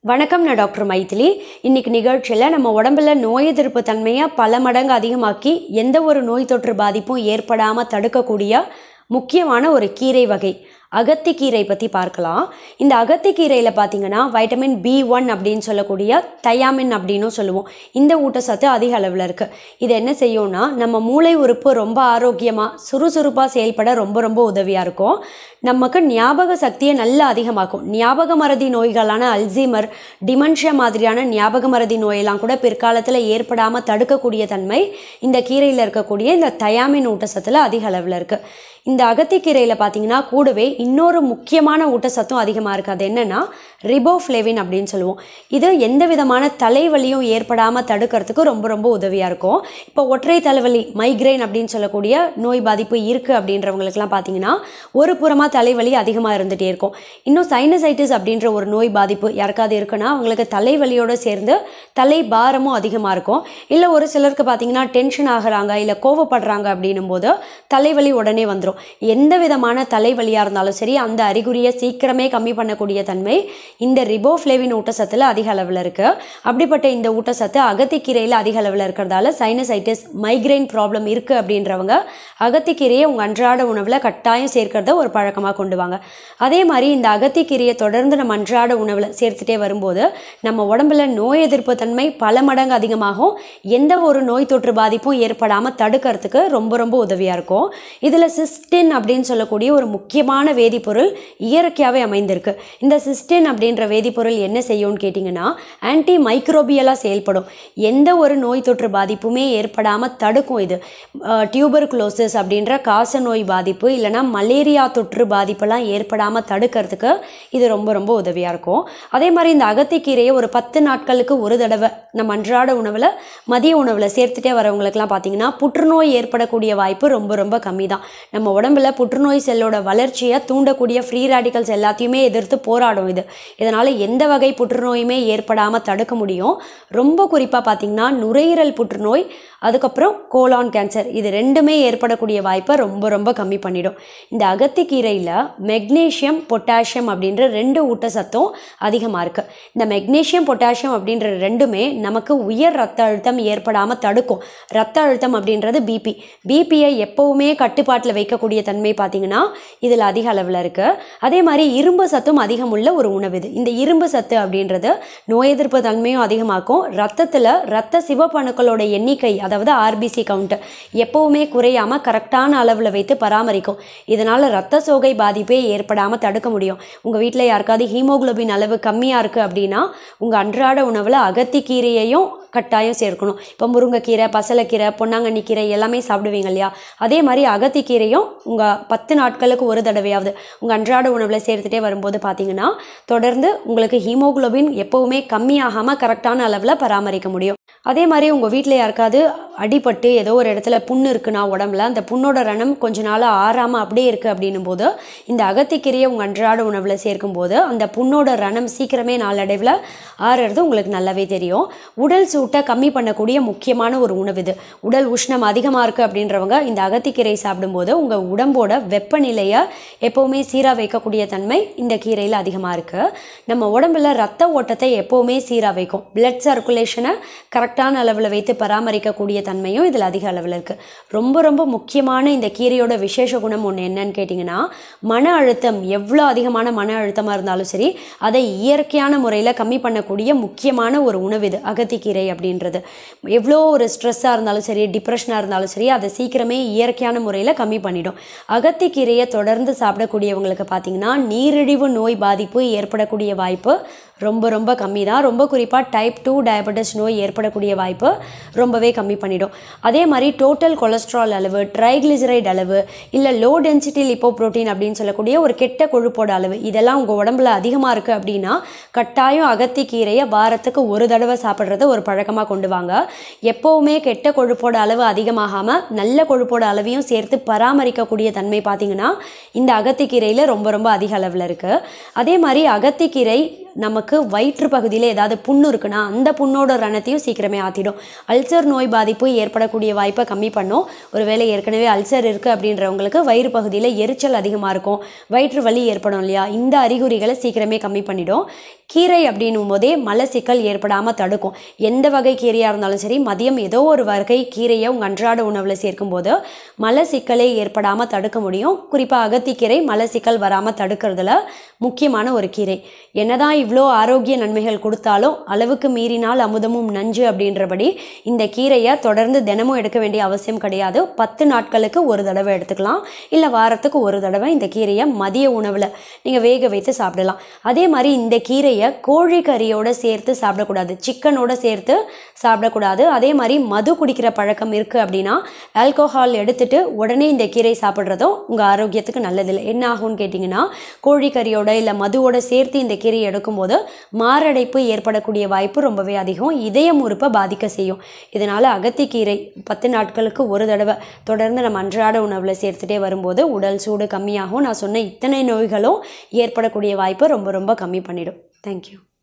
வணக்கம் நான் டாக்டர் மைதிலி இன்னைக்கு நிகழ்ச்சியில் நம்ம உடம்புல நோய் எதிர்ப்பு தன்மையை பல மடங்கு அதிகமாக்கி எந்த ஒரு நோய் தொற்று பாதிப்பும் ஏற்படாமல் தடுக்கக்கூடிய முக்கியமான ஒரு கீரை வகை அகத்திக்கீரை பற்றி பார்க்கலாம் இந்த அகத்திக்கீரையில் பார்த்தீங்கன்னா வைட்டமின் பி ஒன் அப்படின்னு சொல்லக்கூடிய தயாமின் அப்படின்னும் சொல்லுவோம் இந்த ஊட்டச்சத்து அதிக அளவில் இருக்குது இது என்ன செய்யும்னா நம்ம மூளை உறுப்பு ரொம்ப ஆரோக்கியமாக சுறுசுறுப்பாக செயல்பட ரொம்ப ரொம்ப உதவியாக இருக்கும் நமக்கு ஞாபக சக்தியை நல்லா அதிகமாக்கும் ஞாபக மறதி நோய்களான அல்சீமர் டிமென்ஷியா மாதிரியான ஞாபக மறதி நோயெல்லாம் கூட பிற்காலத்தில் ஏற்படாமல் தடுக்கக்கூடிய தன்மை இந்த கீரையில் இருக்கக்கூடிய இந்த தயாமின் ஊட்டச்சத்தில் அதிக அளவில் இருக்குது இந்த அகத்திக்கீரையில் பார்த்தீங்கன்னா கூடவே இன்னொரு முக்கியமான ஊட்டச்சத்தும் அதிகமாக இருக்குது அது என்னென்னா ரிபோஃப்ளேவின் அப்படின்னு சொல்லுவோம் இது எந்த விதமான தலைவலியும் ஏற்படாமல் தடுக்கிறதுக்கு ரொம்ப ரொம்ப உதவியாக இருக்கும் இப்போ ஒற்றை தலைவலி மைக்ரைன் அப்படின்னு சொல்லக்கூடிய நோய் பாதிப்பு இருக்குது அப்படின்றவங்களுக்குலாம் பார்த்தீங்கன்னா ஒரு புறமாக தலைவலி அதிகமாக இருந்துகிட்டே இருக்கும் இன்னும் சைனசைட்டிஸ் அப்படின்ற ஒரு நோய் பாதிப்பு யாருக்காவது இருக்குன்னா அவங்களுக்கு தலைவலியோடு சேர்ந்து தலை பாரமும் அதிகமாக இருக்கும் இல்லை ஒரு சிலருக்கு பார்த்தீங்கன்னா டென்ஷன் ஆகுறாங்க இல்லை கோவப்படுறாங்க அப்படின்னும் போது தலைவலி உடனே வந்துடும் எந்த விதமான தலைவலியாக இருந்தாலும் சரி அந்த அறிகுறியை சீக்கிரமே கம்மி பண்ணக்கூடிய தன்மை இந்த ரிபோஃப்ளேவின் ஊட்டச்சத்தில் அதிக அளவில் இருக்குது அப்படிப்பட்ட இந்த ஊட்டச்சத்து அகத்திக்கீரையில் அதிக அளவில் இருக்கிறதால சைனசைட்டிஸ் மைக்ரைன் ப்ராப்ளம் இருக்குது அப்படின்றவங்க அகத்திக்கீரையை உங்கள் அன்றாட உணவில் கட்டாயம் சேர்க்கிறத ஒரு பழக்கமாக கொண்டு வாங்க அதே மாதிரி இந்த அகத்திக்கீரையை தொடர்ந்து நம்ம அன்றாட உணவில் சேர்த்துட்டே வரும்போது நம்ம உடம்புல நோய் எதிர்ப்பு தன்மை பல மடங்கு அதிகமாகும் எந்த ஒரு நோய் தொற்று பாதிப்பும் ஏற்படாமல் தடுக்கிறதுக்கு ரொம்ப ரொம்ப உதவியாக இருக்கும் இதில் சிஸ்டின் அப்படின்னு சொல்லக்கூடிய ஒரு முக்கியமான வேதிப்பொருள் இயற்கையாகவே அமைந்திருக்கு இந்த சிஸ்டின் அப்படின்ற வேதிப்பொருள் என்ன செய்யும்னு கேட்டிங்கன்னா ஆன்டி மைக்ரோபியலாக செயல்படும் எந்த ஒரு நோய் தொற்று பாதிப்புமே ஏற்படாமல் தடுக்கும் இது டியூபர் குளோசிஸ் அப்படின்ற காச நோய் பாதிப்பு இல்லைனா மலேரியா தொற்று பாதிப்பெல்லாம் ஏற்படாமல் தடுக்கிறதுக்கு இது ரொம்ப ரொம்ப உதவியாக இருக்கும் அதே மாதிரி இந்த அகத்திக்கீரையை ஒரு பத்து நாட்களுக்கு ஒரு தடவை நம்ம அன்றாட உணவில் மதிய உணவில் சேர்த்துட்டே வரவங்களுக்குலாம் பார்த்தீங்கன்னா புற்றுநோய் ஏற்படக்கூடிய வாய்ப்பு ரொம்ப ரொம்ப கம்மி தான் நம்ம உடம்புல புற்றுநோய் செல்லோட வளர்ச்சியை தூண்டக்கூடிய ஃப்ரீ ரேடிக்கல்ஸ் எல்லாத்தையுமே எதிர்த்து போராடும் இது இதனால் எந்த வகை புற்றுநோயுமே ஏற்படாமல் தடுக்க முடியும் ரொம்ப குறிப்பாக பார்த்தீங்கன்னா நுரையீரல் புற்றுநோய் அதுக்கப்புறம் கோலான் கேன்சர் இது ரெண்டுமே ஏற்படக்கூடிய வாய்ப்பை ரொம்ப ரொம்ப கம்மி பண்ணிடும் இந்த அகத்திக்கீரையில் மெக்னீஷியம் பொட்டாசியம் அப்படின்ற ரெண்டு ஊட்டச்சத்தும் அதிகமாக இருக்குது இந்த மெக்னீஷியம் பொட்டாசியம் அப்படின்ற ரெண்டுமே நமக்கு உயர் ரத்த அழுத்தம் ஏற்படாமல் தடுக்கும் ரத்த அழுத்தம் அப்படின்றது பிபி பிபியை எப்போவுமே கட்டுப்பாட்டில் வைக்கக்கூடிய தன்மை பார்த்தீங்கன்னா இதில் அதிக அளவில் இருக்குது அதே மாதிரி இரும்பு சத்தும் அதிகம் உள்ள ஒரு உணவு இது இந்த இரும்பு சத்து அப்படின்றது நோய் எதிர்ப்பு தன்மையும் அதிகமாக்கும் ரத்தத்தில் ரத்த சிவப்பணுக்களோட எண்ணிக்கை அதாவது ஆர்பிசி கவுண்ட் எப்போவுமே குறையாமல் கரெக்டான அளவில் வைத்து பராமரிக்கும் இதனால் ரத்த சோகை பாதிப்பே ஏற்படாமல் தடுக்க முடியும் உங்கள் வீட்டில் யாருக்காவது ஹீமோகுளோபின் அளவு கம்மியாக இருக்குது அப்படின்னா உங்கள் அன்றாட உணவில் அகத்திக்கீரையையும் கட்டாயம் சேர்க்கணும் இப்போ முருங்கைக்கீரை பசலைக்கீரை பொன்னாங்கண்ணி கீரை எல்லாமே சாப்பிடுவீங்க இல்லையா அதே மாதிரி அகத்திக்கீரையும் உங்கள் பத்து நாட்களுக்கு ஒரு தடவையாவது உங்கள் அன்றாட உணவில் சேர்த்துட்டே வரும்போது பார்த்தீங்கன்னா தொடர்ந்து உங்களுக்கு ஹீமோகுளோபின் எப்போவுமே கம்மியாகாமல் கரெக்டான அளவில் பராமரிக்க முடியும் அதே மாதிரி உங்கள் வீட்டில் யாருக்காவது அடிபட்டு ஏதோ ஒரு இடத்துல புண்ணு இருக்குன்னா உடம்புல அந்த புண்ணோட ரணம் கொஞ்ச நாள் ஆறாமல் அப்படியே இருக்குது அப்படின்னும் போது இந்த அகத்திக்கீரையை உங்கள் அன்றாட உணவில் சேர்க்கும்போது அந்த புண்ணோட ரணம் சீக்கிரமே நாளடைவில் ஆறுறது உங்களுக்கு நல்லாவே தெரியும் உடல் சூட்டை கம்மி பண்ணக்கூடிய முக்கியமான ஒரு உணவு இது உடல் உஷ்ணம் அதிகமாக இருக்குது அப்படின்றவங்க இந்த அகத்திக்கீரை சாப்பிடும்போது உங்கள் உடம்போட வெப்பநிலையை எப்போவுமே சீராக வைக்கக்கூடிய தன்மை இந்த கீரையில் அதிகமாக இருக்குது நம்ம உடம்புல ரத்த ஓட்டத்தை எப்போவுமே சீராக வைக்கும் பிளட் சர்க்குலேஷனை கரெக்டான அளவில் வைத்து பராமரிக்கக்கூடிய தன்மையும் இதில் அதிக அளவில் இருக்குது ரொம்ப ரொம்ப முக்கியமான இந்த கீரையோட விசேஷ குணம் ஒன்று என்னன்னு கேட்டிங்கன்னா மன அழுத்தம் எவ்வளோ அதிகமான மன அழுத்தமாக இருந்தாலும் சரி அதை இயற்கையான முறையில் கம்மி பண்ணக்கூடிய முக்கியமான ஒரு உணவு இது அகத்திக்கீரை அப்படின்றது எவ்வளோ ஒரு ஸ்ட்ரெஸ்ஸாக இருந்தாலும் சரி டிப்ரெஷனாக இருந்தாலும் சரி அதை சீக்கிரமே இயற்கையான முறையில் கம்மி பண்ணிடும் அகத்திக்கீரையை தொடர்ந்து சாப்பிடக்கூடியவங்களுக்கு பார்த்தீங்கன்னா நீரிழிவு நோய் பாதிப்பு ஏற்படக்கூடிய வாய்ப்பு ரொம்ப ரொம்ப கம்மி தான் ரொம்ப குறிப்பாக டைப் டூ டயபெட்டிஸ் நோய் ஏற்படக்கூடிய வாய்ப்பு ரொம்பவே கம்மி பண்ணிடும் அதே மாதிரி டோட்டல் கொலஸ்ட்ரால் அளவு ட்ரைக்ளிசரைட் அளவு இல்லை லோ டென்சிட்டி லிப்போ ப்ரோட்டீன் அப்படின்னு சொல்லக்கூடிய ஒரு கெட்ட கொழுப்போட அளவு இதெல்லாம் உங்கள் உடம்புல அதிகமாக இருக்குது அப்படின்னா கட்டாயம் அகத்திக்கீரையை வாரத்துக்கு ஒரு தடவை சாப்பிட்றத ஒரு பழக்கமாக கொண்டு வாங்க எப்போவுமே கெட்ட கொழுப்போட அளவு அதிகமாகாமல் நல்ல கொழுப்போட அளவையும் சேர்த்து பராமரிக்கக்கூடிய தன்மை பார்த்தீங்கன்னா இந்த அகத்திக்கீரையில் ரொம்ப ரொம்ப அதிக அளவில் இருக்குது அதே மாதிரி அகத்திக்கீரை நமக்கு வயிற்று பகுதியில் ஏதாவது புண்ணு இருக்குன்னா அந்த புண்ணோட ரணத்தையும் சீக்கிரமே ஆற்றிடும் அல்சர் நோய் பாதிப்பு ஏற்படக்கூடிய வாய்ப்பை கம்மி பண்ணும் ஒருவேளை ஏற்கனவே அல்சர் இருக்குது அப்படின்றவங்களுக்கு வயிறு பகுதியில் எரிச்சல் அதிகமாக இருக்கும் வயிற்று வலி ஏற்படும் இல்லையா இந்த அறிகுறிகளை சீக்கிரமே கம்மி பண்ணிடும் கீரை அப்படின்னும் போதே மலச்சிக்கல் ஏற்படாமல் தடுக்கும் எந்த வகை கீரையாக இருந்தாலும் சரி மதியம் ஏதோ ஒரு வகை கீரையை உங்கள் அன்றாட உணவில் சேர்க்கும்போது மலச்சிக்கலே ஏற்படாமல் தடுக்க முடியும் குறிப்பாக அகத்திக்கீரை மலச்சிக்கல் வராமல் தடுக்கிறதுல முக்கியமான ஒரு கீரை என்னதான் இவ்வளோ ஆரோக்கிய நன்மைகள் கொடுத்தாலும் அளவுக்கு மீறினால் அமுதமும் நஞ்சு அப்படின்றபடி இந்த கீரையை தொடர்ந்து தினமும் எடுக்க வேண்டிய அவசியம் கிடையாது பத்து நாட்களுக்கு ஒரு தடவை எடுத்துக்கலாம் இல்லை வாரத்துக்கு ஒரு தடவை இந்த கீரையை மதிய உணவில் நீங்கள் வேக வைத்து சாப்பிடலாம் அதே மாதிரி இந்த கீரையை கோழி கறியோட சேர்த்து சாப்பிடக்கூடாது சிக்கனோட சேர்த்து சாப்பிடக்கூடாது அதே மாதிரி மது குடிக்கிற பழக்கம் இருக்குது அப்படின்னா ஆல்கோஹால் எடுத்துட்டு உடனே இந்த கீரை சாப்பிட்றதும் உங்கள் ஆரோக்கியத்துக்கு நல்லதில்லை என்ன ஆகும்னு கேட்டிங்கன்னா கோழி கறியோட இல்லை மதுவோட சேர்த்து இந்த கீரையை எடுக்கும்போது மாரடைப்பு ஏற்படக்கூடிய வாய்ப்பு ரொம்பவே அதிகம் இதயம் உறுப்பை பாதிக்க செய்யும் இதனால் அகத்திக்கீரை பத்து நாட்களுக்கு ஒரு தடவை தொடர்ந்து நம்ம அன்றாட உணவில் சேர்த்துட்டே வரும்போது உடல் சூடு கம்மியாகும் நான் சொன்ன இத்தனை நோய்களும் ஏற்படக்கூடிய வாய்ப்பை ரொம்ப ரொம்ப கம்மி பண்ணிடும் தேங்க்யூ